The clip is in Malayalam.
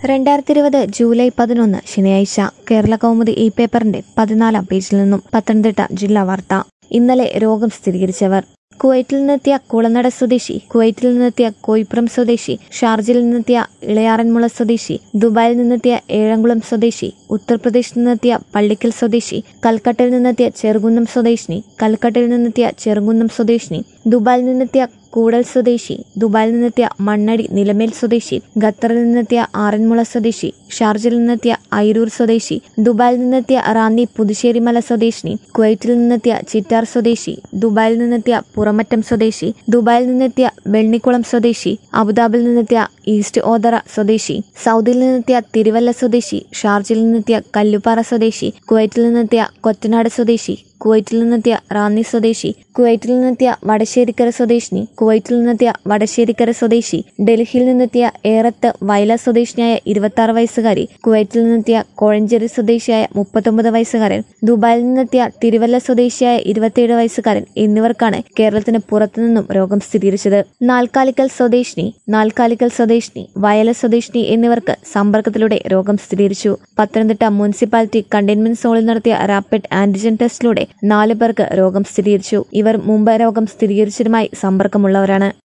രണ്ടായിരത്തി ഇരുപത് ജൂലൈ പതിനൊന്ന് ശനിയാഴ്ച കേരള കൗമുദി ഈ പേപ്പറിന്റെ പതിനാലാം പേജിൽ നിന്നും പത്തനംതിട്ട ജില്ലാ വാർത്ത ഇന്നലെ രോഗം സ്ഥിരീകരിച്ചവർ കുവൈറ്റിൽ നിന്നെത്തിയ കുളനട സ്വദേശി കുവൈറ്റിൽ നിന്നെത്തിയ കോയിപ്പുറം സ്വദേശി ഷാർജയിൽ നിന്നെത്തിയ ഇളയാറന്മുള സ്വദേശി ദുബായിൽ നിന്നെത്തിയ ഏഴംകുളം സ്വദേശി ഉത്തർപ്രദേശിൽ നിന്നെത്തിയ പള്ളിക്കൽ സ്വദേശി കൽക്കട്ടയിൽ നിന്നെത്തിയ ചെറുകുന്നം സ്വദേശിനി കൽക്കട്ടയിൽ നിന്നെത്തിയ ചെറുകുന്നം സ്വദേശിനി ദുബായിൽ നിന്നെത്തിയ കൂടൽ സ്വദേശി ദുബായിൽ നിന്നെത്തിയ മണ്ണടി നിലമേൽ സ്വദേശി ഖത്തറിൽ നിന്നെത്തിയ ആറന്മുള സ്വദേശി ഷാർജയിൽ നിന്നെത്തിയ ഐരൂർ സ്വദേശി ദുബായിൽ നിന്നെത്തിയ റാന്നി പുതുശ്ശേരിമല സ്വദേശിനി കുവൈറ്റിൽ നിന്നെത്തിയ ചിറ്റാർ സ്വദേശി ദുബായിൽ നിന്നെത്തിയ പുറമറ്റം സ്വദേശി ദുബായിൽ നിന്നെത്തിയ വെണ്ണിക്കുളം സ്വദേശി അബുദാബിയിൽ നിന്നെത്തിയ ഈസ്റ്റ് ഓതറ സ്വദേശി സൗദിയിൽ നിന്നെത്തിയ തിരുവല്ല സ്വദേശി ഷാർജയിൽ നിന്നെത്തിയ കല്ലുപാറ സ്വദേശി കുവൈറ്റിൽ നിന്നെത്തിയ കൊറ്റനാട് സ്വദേശി കുവൈറ്റിൽ നിന്നെത്തിയ റാന്നി സ്വദേശി കുവൈറ്റിൽ നിന്നെത്തിയ വടശ്ശേരിക്കര സ്വദേശിനി കുവൈറ്റിൽ നിന്നെത്തിയ വടശ്ശേരിക്കര സ്വദേശി ഡൽഹിയിൽ നിന്നെത്തിയ ഏറത്ത് വയല സ്വദേശിനിയായ ഇരുപത്തി ആറ് വയസ്സുകാരി കുവൈറ്റിൽ നിന്നെത്തിയ കോഴഞ്ചേരി സ്വദേശിയായ മുപ്പത്തൊമ്പത് വയസ്സുകാരൻ ദുബായിൽ നിന്നെത്തിയ തിരുവല്ല സ്വദേശിയായ ഇരുപത്തിയേഴ് വയസ്സുകാരൻ എന്നിവർക്കാണ് കേരളത്തിന് പുറത്തുനിന്നും രോഗം സ്ഥിരീകരിച്ചത് നാൽക്കാലിക്കൽ സ്വദേശിനി നാൽക്കാലിക്കൽ സ്വദേശിനി വയല സ്വദേശിനി എന്നിവർക്ക് സമ്പർക്കത്തിലൂടെ രോഗം സ്ഥിരീകരിച്ചു പത്തനംതിട്ട മുനിസിപ്പാലിറ്റി കണ്ടെയ്ൻമെന്റ് സോണിൽ നടത്തിയ റാപ്പിഡ് ആന്റിജൻ ടെസ്റ്റിലൂടെ നാല് പേർക്ക് രോഗം സ്ഥിരീകരിച്ചു ഇവർ മുമ്പ് രോഗം സ്ഥിരീകരിച്ചതുമായി സമ്പർക്കമുള്ളവരാണ്